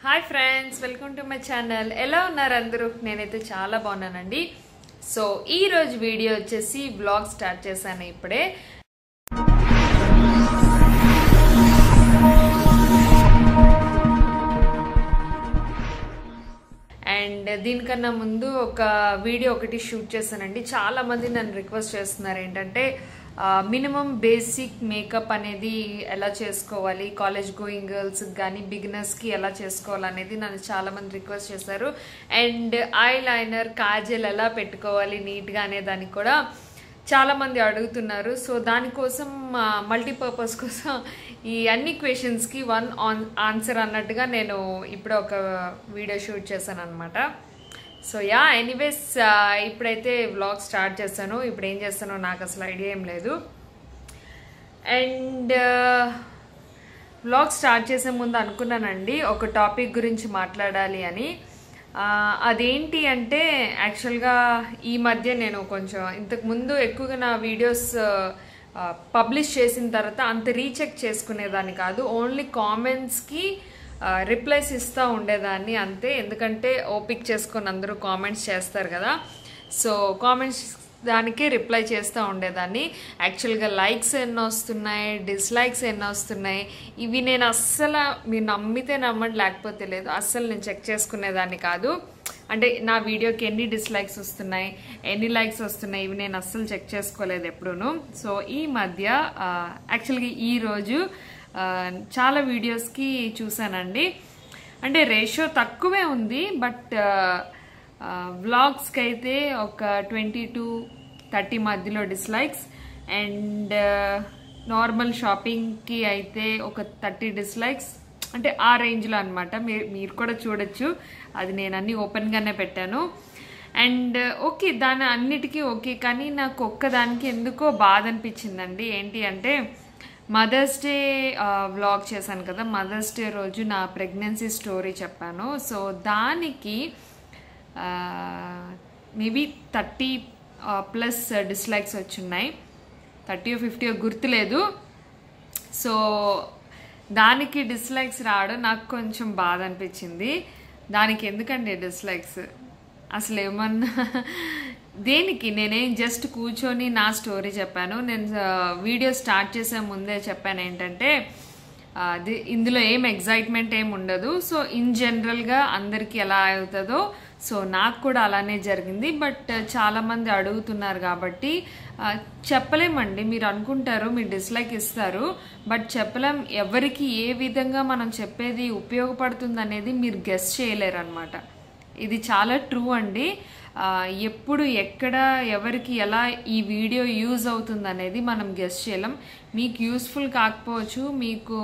hi friends welcome to my channel ఎలా ఉన్నారు అందరూ నేనైతే చాలా బాగున్నానండి సో ఈ రోజు వీడియో వచ్చేసి బ్లాగ్ స్టార్ట్ చేశాను ఇప్పుడే అండ్ దీనికన్నా ముందు ఒక వీడియో ఒకటి షూట్ చేశానండి చాలా మంది నన్ను రిక్వెస్ట్ చేస్తున్నారు ఏంటంటే మినిమం బేసిక్ మేకప్ అనేది ఎలా చేసుకోవాలి కాలేజ్ గోయింగ్ గర్ల్స్ కానీ బిగినర్స్కి ఎలా చేసుకోవాలి అనేది నన్ను చాలా మంది రిక్వెస్ట్ చేశారు అండ్ ఐ లైనర్ కాజల్ ఎలా పెట్టుకోవాలి నీట్గా అనే దానికి కూడా చాలా మంది అడుగుతున్నారు సో దానికోసం మల్టీపర్పస్ కోసం ఈ అన్ని క్వశ్చన్స్కి వన్ ఆన్ ఆన్సర్ అన్నట్టుగా నేను ఇప్పుడు ఒక వీడియో షూట్ చేశాను అనమాట సో యా ఎనీవేస్ ఇప్పుడైతే వ్లాగ్ స్టార్ట్ చేశాను ఇప్పుడు ఏం చేస్తానో నాకు అసలు ఐడియా ఏం లేదు అండ్ వ్లాగ్ స్టార్ట్ చేసే ముందు అనుకున్నానండి ఒక టాపిక్ గురించి మాట్లాడాలి అని అదేంటి అంటే యాక్చువల్గా ఈ మధ్య నేను కొంచెం ఇంతకు ముందు ఎక్కువగా నా వీడియోస్ పబ్లిష్ చేసిన తర్వాత అంత రీచెక్ చేసుకునేదాన్ని కాదు ఓన్లీ కామెంట్స్కి రిప్లైస్ ఇస్తూ ఉండేదాన్ని అంతే ఎందుకంటే ఓపిక్ చేసుకొని అందరూ కామెంట్స్ చేస్తారు కదా సో కామెంట్స్ దానికే రిప్లై చేస్తూ ఉండేదాన్ని యాక్చువల్గా లైక్స్ ఎన్ని వస్తున్నాయి డిస్లైక్స్ ఎన్ని వస్తున్నాయి ఇవి నేను అస్సలు మీరు నమ్మితే నమ్మండి లేకపోతే లేదు అస్సలు నేను చెక్ చేసుకునేదాన్ని కాదు అంటే నా వీడియోకి ఎన్ని డిస్లైక్స్ వస్తున్నాయి ఎన్ని లైక్స్ వస్తున్నాయి ఇవి నేను అస్సలు చెక్ చేసుకోలేదు ఎప్పుడూను సో ఈ మధ్య యాక్చువల్గా ఈరోజు చాలా వీడియోస్కి చూసానండి అంటే రేషియో తక్కువే ఉంది బట్ వ్లాగ్స్కి అయితే ఒక ట్వంటీ టు థర్టీ మధ్యలో డిస్లైక్స్ అండ్ నార్మల్ షాపింగ్కి అయితే ఒక థర్టీ డిస్లైక్స్ అంటే ఆ రేంజ్లో అనమాట మీరు మీరు కూడా చూడొచ్చు అది నేను అన్ని ఓపెన్గానే పెట్టాను అండ్ ఓకే దాని అన్నిటికీ ఓకే కానీ నాకు ఒక్కదానికి ఎందుకో బాధ అనిపించిందండి ఏంటి అంటే మదర్స్ డే వ్లాగ్ చేశాను కదా మదర్స్ డే రోజు నా ప్రెగ్నెన్సీ స్టోరీ చెప్పాను సో దానికి మేబీ థర్టీ ప్లస్ డిస్లైక్స్ వచ్చున్నాయి థర్టీ ఫిఫ్టీ గుర్తులేదు సో దానికి డిస్లైక్స్ రావడం నాకు కొంచెం బాధ అనిపించింది దానికి ఎందుకండి డిస్లైక్స్ అసలు ఏమన్నా దేనికి నేనేం జస్ట్ కూర్చొని నా స్టోరీ చెప్పాను నేను వీడియో స్టార్ట్ చేసే ముందే చెప్పాను ఏంటంటే అది ఇందులో ఏం ఎగ్జైట్మెంట్ ఏం ఉండదు సో ఇన్ జనరల్గా అందరికీ ఎలా అవుతుందో సో నాకు కూడా అలానే జరిగింది బట్ చాలామంది అడుగుతున్నారు కాబట్టి చెప్పలేమండి మీరు అనుకుంటారు మీరు డిస్లైక్ ఇస్తారు బట్ చెప్పలేం ఎవరికి ఏ విధంగా మనం చెప్పేది ఉపయోగపడుతుంది అనేది మీరు గెస్ చేయలేరు అనమాట ఇది చాలా ట్రూ అండి ఎప్పుడు ఎక్కడ ఎవరికి ఎలా ఈ వీడియో యూజ్ అవుతుంది అనేది మనం గెస్ చేయలేం మీకు యూస్ఫుల్ కాకపోవచ్చు మీకు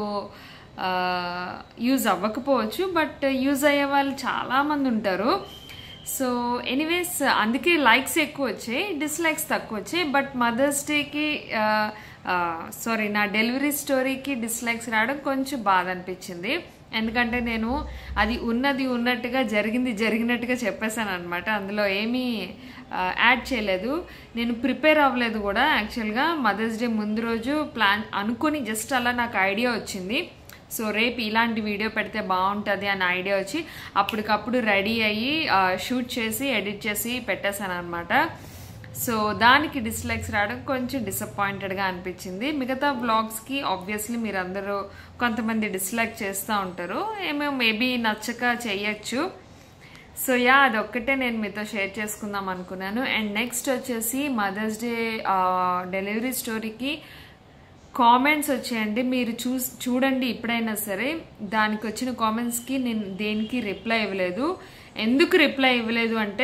యూజ్ అవ్వకపోవచ్చు బట్ యూజ్ అయ్యే వాళ్ళు చాలామంది ఉంటారు సో ఎనీవేస్ అందుకే లైక్స్ ఎక్కువ వచ్చాయి డిస్లైక్స్ తక్కువ వచ్చాయి బట్ మదర్స్ డేకి సారీ నా డెలివరీ స్టోరీకి డిస్లైక్స్ రావడం కొంచెం బాధ అనిపించింది ఎందుకంటే నేను అది ఉన్నది ఉన్నట్టుగా జరిగింది జరిగినట్టుగా చెప్పేశాను అనమాట అందులో ఏమీ యాడ్ చేయలేదు నేను ప్రిపేర్ అవ్వలేదు కూడా యాక్చువల్గా మదర్స్ డే ముందు రోజు ప్లాన్ అనుకొని జస్ట్ అలా నాకు ఐడియా వచ్చింది సో రేపు ఇలాంటి వీడియో పెడితే బాగుంటుంది అని ఐడియా వచ్చి అప్పటికప్పుడు రెడీ అయ్యి షూట్ చేసి ఎడిట్ చేసి పెట్టేశాను అనమాట సో దానికి డిస్లైక్స్ రావడం కొంచెం డిసప్పాయింటెడ్గా అనిపించింది మిగతా బ్లాగ్స్కి ఆబ్వియస్లీ మీరు అందరూ కొంతమంది డిస్లైక్ చేస్తూ ఉంటారు ఏమో మేబీ నచ్చక చేయొచ్చు సో యా అదొక్కటే నేను మీతో షేర్ చేసుకుందాం అనుకున్నాను అండ్ నెక్స్ట్ వచ్చేసి మదర్స్ డే డెలివరీ స్టోరీకి కామెంట్స్ వచ్చాయండి మీరు చూ చూడండి ఇప్పుడైనా సరే దానికి వచ్చిన కామెంట్స్కి నేను దేనికి రిప్లై ఇవ్వలేదు ఎందుకు రిప్లై ఇవ్వలేదు అంటే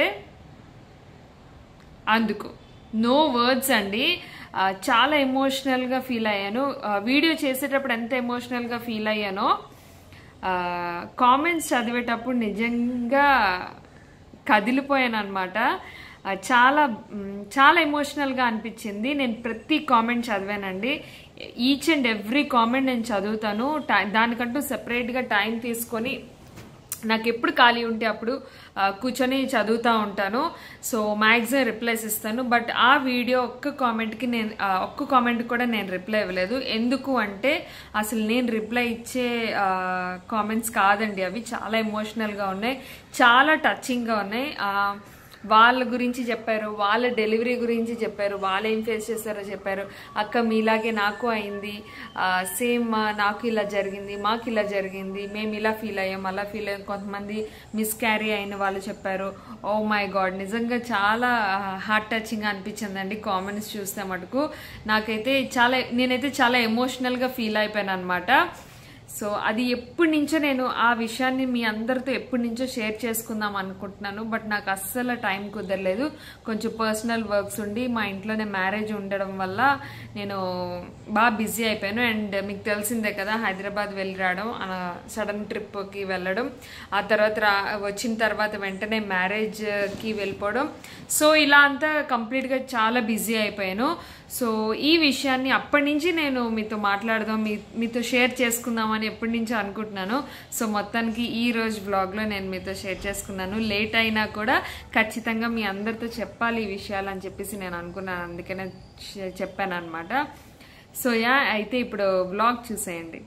అందుకు నో వర్డ్స్ అండి చాలా ఎమోషనల్గా ఫీల్ అయ్యాను వీడియో చేసేటప్పుడు ఎంత ఎమోషనల్గా ఫీల్ అయ్యానో కామెంట్స్ చదివేటప్పుడు నిజంగా కదిలిపోయాను అనమాట చాలా చాలా ఎమోషనల్గా అనిపించింది నేను ప్రతి కామెంట్ చదివానండి ఈచ్ అండ్ ఎవ్రీ కామెంట్ నేను చదువుతాను దానికంటూ సెపరేట్గా టైం తీసుకొని నాకు ఎప్పుడు ఖాళీ ఉంటే అప్పుడు ఆ, కూర్చొని చదువుతూ ఉంటాను సో మ్యాక్సిమం రిప్లైస్ ఇస్తాను బట్ ఆ వీడియో ఒక్క కామెంట్కి నేను ఆ, ఒక్క కామెంట్ కూడా నేను రిప్లై ఇవ్వలేదు ఎందుకు అంటే అసలు నేను రిప్లై ఇచ్చే కామెంట్స్ కాదండి అవి చాలా ఎమోషనల్గా ఉన్నాయి చాలా టచింగ్గా ఉన్నాయి ఆ, వాళ్ళ గురించి చెప్పారు వాళ్ళ డెలివరీ గురించి చెప్పారు వాళ్ళు ఏం ఫేస్ చేస్తారో చెప్పారు అక్క మీలాగే నాకు అయింది సేమ్ నాకు ఇలా జరిగింది మాకు ఇలా జరిగింది మేము ఇలా ఫీల్ అయ్యాం అలా ఫీల్ అయ్యాం కొంతమంది మిస్ క్యారీ అయిన వాళ్ళు చెప్పారు ఓ మై గాడ్ నిజంగా చాలా హార్ట్ టచింగ్ అనిపించిందండి కామెంట్స్ చూస్తే మటుకు నాకైతే చాలా నేనైతే చాలా ఎమోషనల్గా ఫీల్ అయిపోయాను అనమాట సో అది ఎప్పటి నుంచో నేను ఆ విషయాన్ని మీ అందరితో ఎప్పటి నుంచో షేర్ చేసుకుందాం అనుకుంటున్నాను బట్ నాకు అస్సలు టైం కుదరలేదు కొంచెం పర్సనల్ వర్క్స్ ఉండి మా ఇంట్లోనే మ్యారేజ్ ఉండడం వల్ల నేను బాగా బిజీ అయిపోయాను అండ్ మీకు తెలిసిందే కదా హైదరాబాద్ వెళ్ళి రావడం సడన్ ట్రిప్కి వెళ్ళడం ఆ తర్వాత రా వచ్చిన తర్వాత వెంటనే మ్యారేజ్కి వెళ్ళిపోవడం సో ఇలా అంతా కంప్లీట్గా చాలా బిజీ అయిపోయాను సో ఈ విషయాన్ని అప్పటి నుంచి నేను మీతో మాట్లాడదాం మీ మీతో షేర్ చేసుకుందామని ఎప్పటి నుంచో అనుకుంటున్నాను సో మొత్తానికి ఈ రోజు వ్లాగ్లో నేను మీతో షేర్ చేసుకున్నాను లేట్ అయినా కూడా ఖచ్చితంగా మీ అందరితో చెప్పాలి ఈ విషయాలు అని చెప్పేసి నేను అనుకున్నాను అందుకనే చెప్పాను అనమాట సో యా అయితే ఇప్పుడు వ్లాగ్ చూసేయండి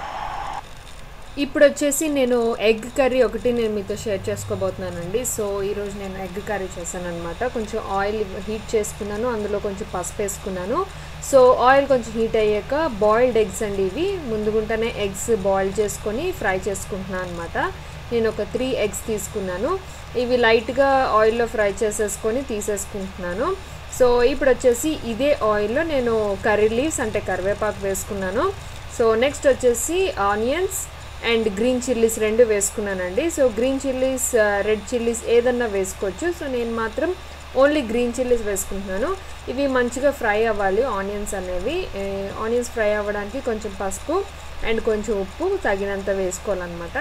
ఇప్పుడు వచ్చేసి నేను ఎగ్ కర్రీ ఒకటి నేను మీతో షేర్ చేసుకోబోతున్నానండి సో ఈరోజు నేను ఎగ్ కర్రీ చేశాను అనమాట కొంచెం ఆయిల్ హీట్ చేసుకున్నాను అందులో కొంచెం పసుపు వేసుకున్నాను సో ఆయిల్ కొంచెం హీట్ అయ్యాక బాయిల్డ్ ఎగ్స్ అండి ఇవి ముందుగుంటనే ఎగ్స్ బాయిల్ చేసుకొని ఫ్రై చేసుకుంటున్నాను అనమాట నేను ఒక త్రీ ఎగ్స్ తీసుకున్నాను ఇవి లైట్గా ఆయిల్లో ఫ్రై చేసేసుకొని తీసేసుకుంటున్నాను సో ఇప్పుడు వచ్చేసి ఇదే ఆయిల్లో నేను కర్రీ లీవ్స్ అంటే కరివేపాకు వేసుకున్నాను సో నెక్స్ట్ వచ్చేసి ఆనియన్స్ అండ్ గ్రీన్ చిల్లీస్ రెండు వేసుకున్నానండి so green chillies red chillies ఏదన్నా వేసుకోవచ్చు సో నేను మాత్రం ఓన్లీ గ్రీన్ చిల్లీస్ వేసుకుంటున్నాను ఇవి మంచిగా ఫ్రై అవ్వాలి ఆనియన్స్ అనేవి ఆనియన్స్ ఫ్రై అవ్వడానికి కొంచెం పసుపు అండ్ కొంచెం ఉప్పు తగినంత వేసుకోవాలన్నమాట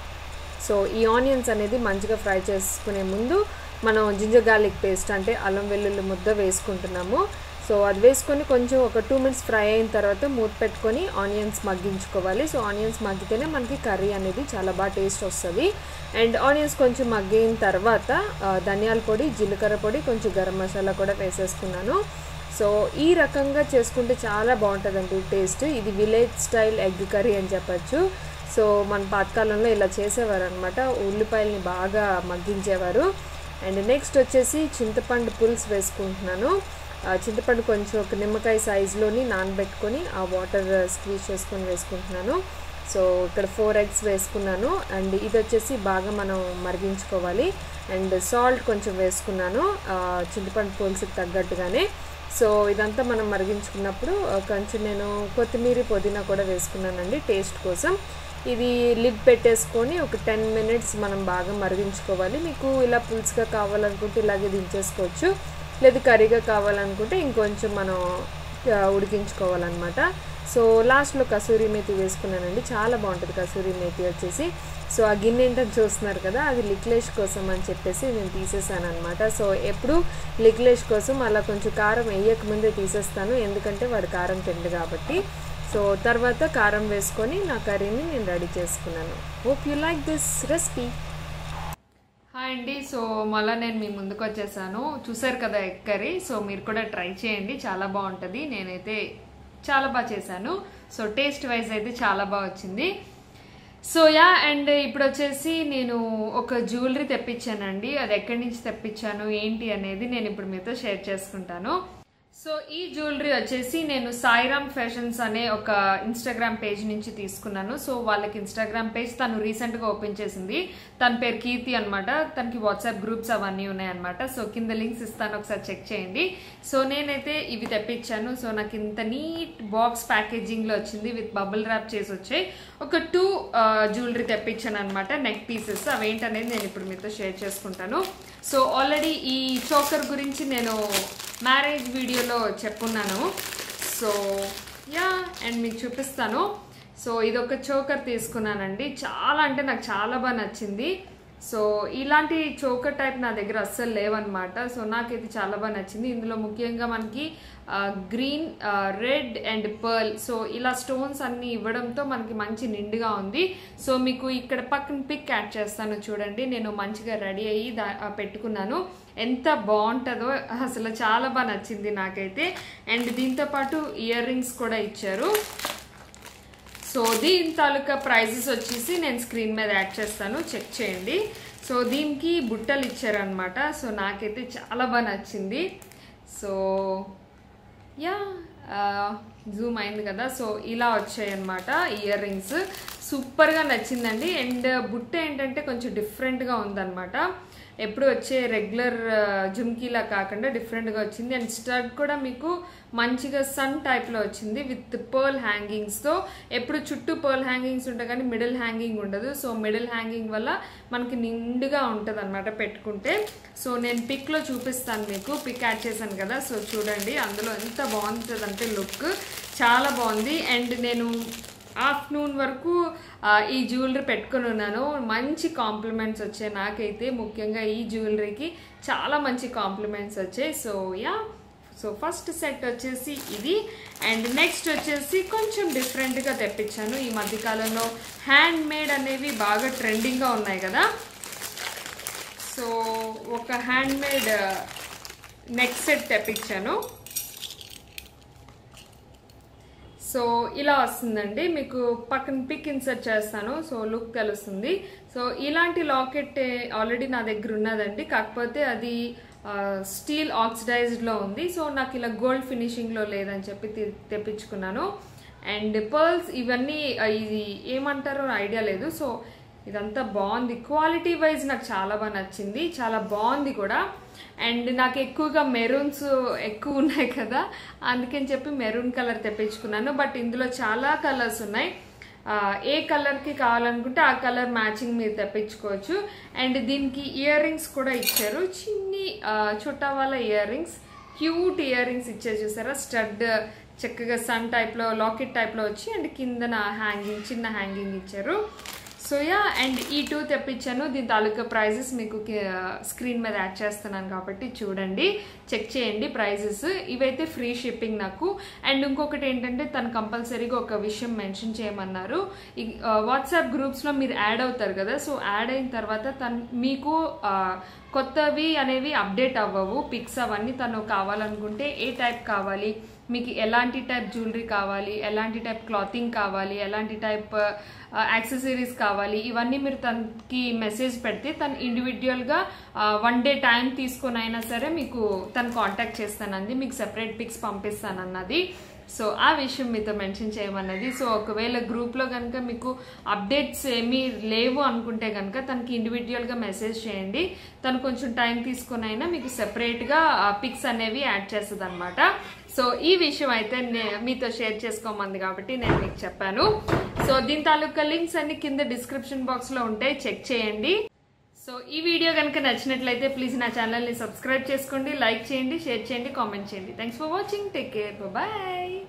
సో ఈ ఆనియన్స్ అనేది మంచిగా ఫ్రై చేసుకునే ముందు మనం జింజర్ గార్లిక్ పేస్ట్ అంటే అల్లం వెల్లుల్లి ముద్ద వేసుకుంటున్నాము సో అది వేసుకొని కొంచెం ఒక టూ మినిట్స్ ఫ్రై అయిన తర్వాత మూత పెట్టుకొని ఆనియన్స్ మగ్గించుకోవాలి సో ఆనియన్స్ మగ్గితేనే మనకి కర్రీ అనేది చాలా బాగా టేస్ట్ వస్తుంది అండ్ ఆనియన్స్ కొంచెం మగ్గిన తర్వాత ఆ, ధనియాల పొడి జీలకర్ర పొడి కొంచెం గరం మసాలా కూడా వేసేసుకున్నాను సో ఈ రకంగా చేసుకుంటే చాలా బాగుంటుందండి టేస్ట్ ఇది విలేజ్ స్టైల్ ఎగ్ కర్రీ అని చెప్పచ్చు సో మన పాతకాలంలో ఇలా చేసేవారు అనమాట ఉల్లిపాయలని బాగా మగ్గించేవారు అండ్ నెక్స్ట్ వచ్చేసి చింతపండు పులుసు వేసుకుంటున్నాను ఆ చింతపండు కొంచెం ఒక నిమ్మకాయ సైజులోని నానబెట్టుకొని ఆ వాటర్ స్క్వీజ్ చేసుకొని వేసుకుంటున్నాను సో ఇక్కడ ఫోర్ ఎగ్స్ వేసుకున్నాను అండ్ ఇది వచ్చేసి బాగా మనం మరిగించుకోవాలి అండ్ సాల్ట్ కొంచెం వేసుకున్నాను ఆ, చింతపండు పులుసుకి తగ్గట్టుగానే సో ఇదంతా మనం మరిగించుకున్నప్పుడు ఆ, కొంచెం నేను కొత్తిమీర పుదీనా కూడా వేసుకున్నానండి టేస్ట్ కోసం ఇది లిడ్ పెట్టేసుకొని ఒక టెన్ మినిట్స్ మనం బాగా మరిగించుకోవాలి మీకు ఇలా పులుసుగా కావాలనుకుంటే ఇలాగే దించేసుకోవచ్చు లేదు కర్రీగా కావాలనుకుంటే ఇంకొంచెం మనం ఆ, ఉడికించుకోవాలన్నమాట సో లాస్ట్లో కసూరి మేతి వేసుకున్నానండి చాలా బాగుంటుంది కసూరి మేతి వచ్చేసి సో ఆ గిన్నె ఏంటని చూస్తున్నారు కదా అది లిక్లేష్ కోసం అని చెప్పేసి నేను తీసేసాను అనమాట సో ఎప్పుడు లిక్లేష్ కోసం అలా కొంచెం కారం వేయక ముందే తీసేస్తాను ఎందుకంటే వాడు కారం తిండు కాబట్టి సో తర్వాత కారం వేసుకొని నా కర్రీని నేను రెడీ చేసుకున్నాను hope you like this recipe hi అండి సో మళ్ళీ నేను మీ ముందుకు వచ్చేసాను చూసారు కదా ఎగ్ కర్రీ సో మీరు కూడా ట్రై చేయండి చాలా బాగుంటుంది నేనైతే చాలా బాగా చేశాను సో టేస్ట్ వైజ్ అయితే చాలా బాగా వచ్చింది సో యా అండ్ ఇప్పుడు వచ్చేసి నేను ఒక జ్యువెలరీ తెప్పించానండి అది ఎక్కడి నుంచి తెప్పించాను ఏంటి అనేది నేను ఇప్పుడు మీతో షేర్ చేసుకుంటాను సో ఈ జ్యువెలరీ వచ్చేసి నేను సాయిరామ్ ఫ్యాషన్స్ అనే ఒక ఇన్స్టాగ్రామ్ పేజ్ నుంచి తీసుకున్నాను సో వాళ్ళకి ఇన్స్టాగ్రామ్ పేజ్ తను రీసెంట్ గా ఓపెన్ చేసింది తన పేరు కీర్తి అనమాట తనకి వాట్సాప్ గ్రూప్స్ అవన్నీ ఉన్నాయన్నమాట సో కింద లింక్స్ ఇస్తాను ఒకసారి చెక్ చేయండి సో నేనైతే ఇవి తెప్పించాను సో నాకు ఇంత నీట్ బాక్స్ ప్యాకేజింగ్ లో వచ్చింది విత్ బబుల్ ర్యాప్ చేసి వచ్చాయి ఒక టూ జ్యువెలరీ తెప్పించాను అనమాట నెక్ పీసెస్ అవేంటనేది నేను ఇప్పుడు మీతో షేర్ చేసుకుంటాను సో ఆల్రెడీ ఈ చోకర్ గురించి నేను మ్యారేజ్ వీడియోలో చెప్పున్నాను సో యా అండ్ మీకు చూపిస్తాను సో ఇది ఒక చోకర్ తీసుకున్నానండి చాలా అంటే నాకు చాలా బాగా నచ్చింది సో ఇలాంటి చోకర్ టైప్ నా దగ్గర అస్సలు లేవన్నమాట సో నాకైతే చాలా బాగా నచ్చింది ఇందులో ముఖ్యంగా మనకి green red and pearl so ఇలా స్టోన్స్ అన్ని ఇవ్వడంతో మనకి మంచి నిండుగా ఉంది సో మీకు ఇక్కడ పక్కన పిక్ యాడ్ చేస్తాను చూడండి నేను మంచిగా రెడీ అయ్యి దా ఆ, పెట్టుకున్నాను ఎంత బాగుంటుందో అసలు చాలా బాగా నచ్చింది నాకైతే అండ్ దీంతో పాటు ఇయర్ రింగ్స్ కూడా ఇచ్చారు సో దీని తాలూకా ప్రైజెస్ వచ్చేసి నేను స్క్రీన్ మీద యాడ్ చేస్తాను చెక్ చేయండి సో దీనికి బుట్టలు ఇచ్చారనమాట సో నాకైతే చాలా బాగా నచ్చింది సో యా జూమ్ అయింది కదా సో ఇలా వచ్చాయి అనమాట ఇయర్ రింగ్స్ సూపర్గా నచ్చిందండి అండ్ బుట్ట ఏంటంటే కొంచెం డిఫరెంట్గా ఉందన్నమాట ఎప్పుడు వచ్చే రెగ్యులర్ జుమ్కీలా కాకుండా డిఫరెంట్గా వచ్చింది అండ్ స్టడ్ కూడా మీకు మంచిగా సన్ టైప్లో వచ్చింది విత్ పర్ల్ హ్యాంగింగ్స్తో ఎప్పుడు చుట్టూ పర్ల్ హ్యాంగింగ్స్ ఉంటాయి కానీ మిడిల్ హ్యాంగింగ్ ఉండదు సో మిడిల్ హ్యాంగింగ్ వల్ల మనకి నిండుగా ఉంటుంది అనమాట పెట్టుకుంటే సో నేను పిక్లో చూపిస్తాను మీకు పిక్ యాడ్ చేశాను కదా సో చూడండి అందులో ఎంత బాగుంటుంది అంటే లుక్ చాలా బాగుంది అండ్ నేను ఆఫ్టర్నూన్ వరకు ఆ, ఈ జ్యువెలరీ పెట్టుకొని ఉన్నాను మంచి కాంప్లిమెంట్స్ వచ్చాయి నాకైతే ముఖ్యంగా ఈ జ్యువెలరీకి చాలా మంచి కాంప్లిమెంట్స్ వచ్చాయి so yeah so first set వచ్చేసి ఇది అండ్ నెక్స్ట్ వచ్చేసి కొంచెం డిఫరెంట్గా తెప్పించాను ఈ మధ్యకాలంలో హ్యాండ్ మేడ్ అనేవి బాగా ట్రెండింగ్గా ఉన్నాయి కదా సో ఒక హ్యాండ్ మేడ్ నెక్ సెట్ తెప్పించాను సో ఇలా వస్తుందండి మీకు పక్కన పిక్ ఇన్సర్ట్ చేస్తాను సో లుక్ తెలుస్తుంది సో ఇలాంటి లాకెట్ ఆల్రెడీ నా దగ్గర ఉన్నదండి కాకపోతే అది స్టీల్ ఆక్సిడైజ్డ్లో ఉంది సో నాకు ఇలా గోల్డ్ ఫినిషింగ్లో లేదని చెప్పి తె- తెప్పించుకున్నాను అండ్ పర్ల్స్ ఇవన్నీ ఆ, ఇది ఏమంటారో ఐడియా లేదు సో ఇదంతా బాగుంది క్వాలిటీ వైజ్ నాకు చాలా బాగా నచ్చింది చాలా బాగుంది కూడా అండ్ నాకు ఎక్కువగా మెరూన్స్ ఎక్కువ ఉన్నాయి కదా అందుకని చెప్పి మెరూన్ కలర్ తెప్పించుకున్నాను బట్ ఇందులో చాలా కలర్స్ ఉన్నాయి ఆ, ఏ కలర్కి కావాలనుకుంటే ఆ కలర్ మ్యాచింగ్ మీరు తెప్పించుకోవచ్చు అండ్ దీనికి ఇయర్ రింగ్స్ కూడా ఇచ్చారు చిన్ని ఆ, చుట్టా వాళ్ళ earrings cute earrings ఇచ్చారు చూసారా స్టడ్ చక్కగా సన్ టైప్లో లాకెట్ టైప్లో వచ్చి అండ్ కిందన హ్యాంగింగ్ చిన్న హ్యాంగింగ్ ఇచ్చారు సో యా అండ్ ఈ టూ తెప్పించాను దీని తాలూకా ప్రైజెస్ మీకు స్క్రీన్ మీద యాడ్ చేస్తున్నాను కాబట్టి చూడండి చెక్ చేయండి ప్రైజెస్ ఇవైతే ఫ్రీ షిప్పింగ్ నాకు అండ్ ఇంకొకటి ఏంటంటే తను కంపల్సరీగా ఒక విషయం మెన్షన్ చేయమన్నారు వాట్సాప్ గ్రూప్స్లో మీరు యాడ్ అవుతారు కదా సో యాడ్ అయిన తర్వాత తను మీకు ఆ, కొత్తవి అనేవి అప్డేట్ అవ్వవు పిక్స్ అవన్నీ తను కావాలనుకుంటే ఏ టైప్ కావాలి మీకు ఎలాంటి టైప్ జ్యువెలరీ కావాలి ఎలాంటి టైప్ క్లాతింగ్ కావాలి ఎలాంటి టైప్ యాక్సెసరీస్ కావాలి ఇవన్నీ మీరు తనకి మెసేజ్ పెడితే తను ఇండివిజువల్గా వన్ డే టైం తీసుకొని అయినా సరే మీకు తను కాంటాక్ట్ చేస్తానంది మీకు సెపరేట్ పిక్స్ పంపిస్తానన్నది సో ఆ విషయం మీతో మెన్షన్ చేయమన్నది సో ఒకవేళ గ్రూప్లో కనుక మీకు అప్డేట్స్ ఏమీ లేవు అనుకుంటే కనుక తనకి ఇండివిజువల్గా మెసేజ్ చేయండి తను కొంచెం టైం తీసుకొని అయినా మీకు సెపరేట్గా పిక్స్ అనేవి యాడ్ చేస్తుంది అనమాట సో ఈ విషయం అయితే నే- మీతో షేర్ చేసుకోమంది కాబట్టి నేను మీకు చెప్పాను సో దీని తాలూకా లింక్స్ అన్ని కింద డిస్క్రిప్షన్ బాక్స్లో ఉంటాయి చెక్ చేయండి సో ఈ వీడియో కనుక నచ్చినట్లయితే ప్లీజ్ నా ఛానల్ని సబ్స్క్రైబ్ చేసుకోండి లైక్ చేయండి షేర్ చేయండి కామెంట్ చేయండి thanks for watching take care bye